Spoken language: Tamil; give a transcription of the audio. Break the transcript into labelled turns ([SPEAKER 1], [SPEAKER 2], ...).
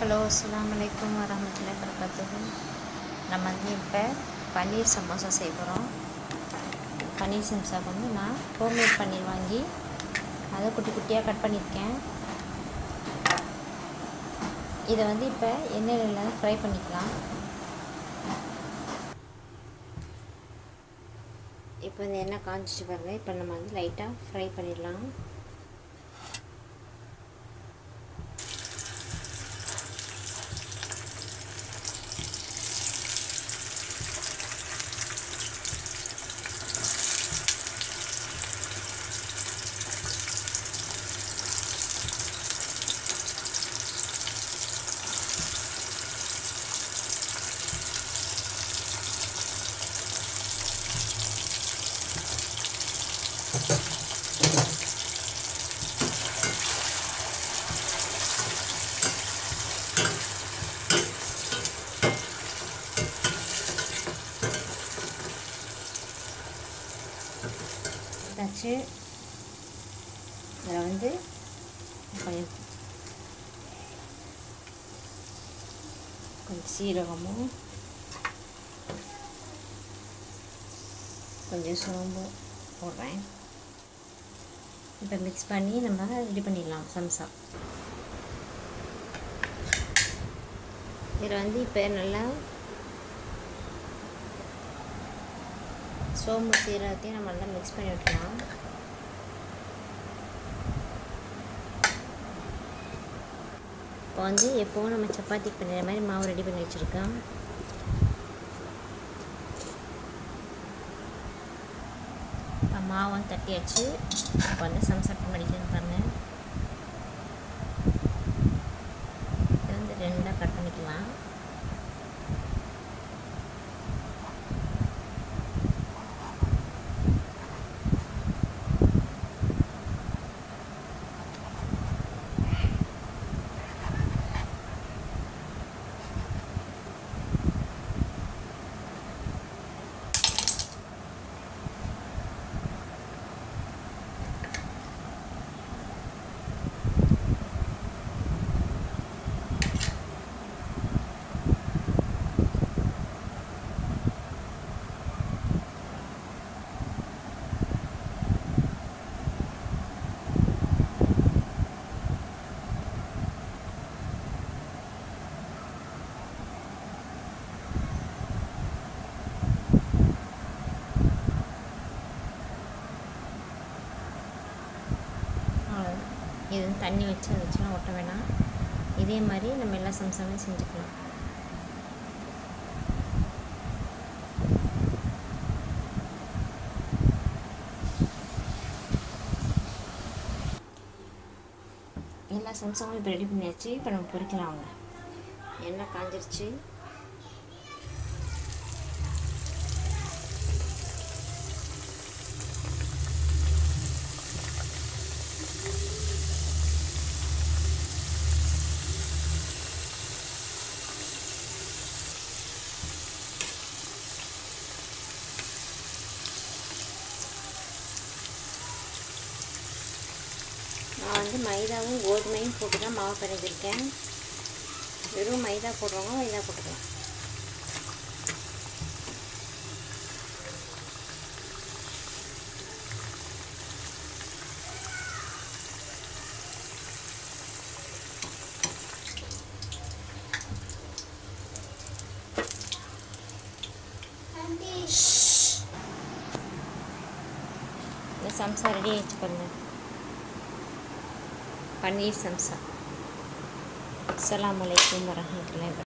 [SPEAKER 1] ஹலோ அஸ்ஸலாமு அலைக்கும் வரமத்துல்லாஹி வரகாத்துஹு நம்ம வந்து இப்போ பன்னீர் சமோசா செய்ய போகிறோம் பன்னீர் சமோசாக்கு வந்து நான் ஹோம்மேட் பன்னீர் வாங்கி அதை குட்டி குட்டியாக கட் பண்ணியிருக்கேன் இதை வந்து இப்போ எண்ணெயில் ஃப்ரை பண்ணிக்கலாம் இப்போ இந்த எண்ணெய் காஞ்சிச்சு பாருங்க இப்போ நம்ம வந்து லைட்டாக ஃப்ரை பண்ணிடலாம் வச்சு இதில் வந்து கொஞ்சம் கொஞ்சம் சீரகமும் கொஞ்சம் சோம்பு போடுறேன் இப்போ மிக்ஸ் பண்ணி நம்ம ரெடி பண்ணிடலாம் சம்சா இதில் வந்து இப்போ நல்லா சோம்பு சீரகத்தையும் நம்ம நல்லா மிக்ஸ் பண்ணி விட்டுக்கலாம் இப்போ வந்து எப்போவும் நம்ம சப்பாத்திக்கு பண்ணுற மாதிரி மாவு ரெடி பண்ணி வச்சுருக்கோம் இப்போ மாவு வந்து தட்டியாச்சு இப்போ வந்து சம்சாட்டம் பண்ணிக்கிறது பாருங்கள் இதை வந்து ரெண்டாக கட் பண்ணிக்கலாம் இது வந்து தண்ணி வச்சு அதை வச்சுலாம் ஒட்ட வேணாம் இதே மாதிரி நம்ம எல்லா சம்சாமே செஞ்சுக்கலாம் எல்லா சம்சாவும் இப்போ ரெடி பண்ணியாச்சு இப்போ நம்ம பொரிக்கலாம் அவங்க எண்ணெய் காஞ்சிருச்சு நான் வந்து மைதாவும் கோதுமையும் போட்டு தான் மாவு பிணைஞ்சிருக்கேன் வெறும் மைதா போடுறவங்க மைதா போட்டுக்கலாம் இந்த சம்சா ரெடி ஆகிடுச்சு பாருங்கள் பன்னீர் சம்சா அஸ்லாம் வலைக்கம் வரமத்துல்லாய்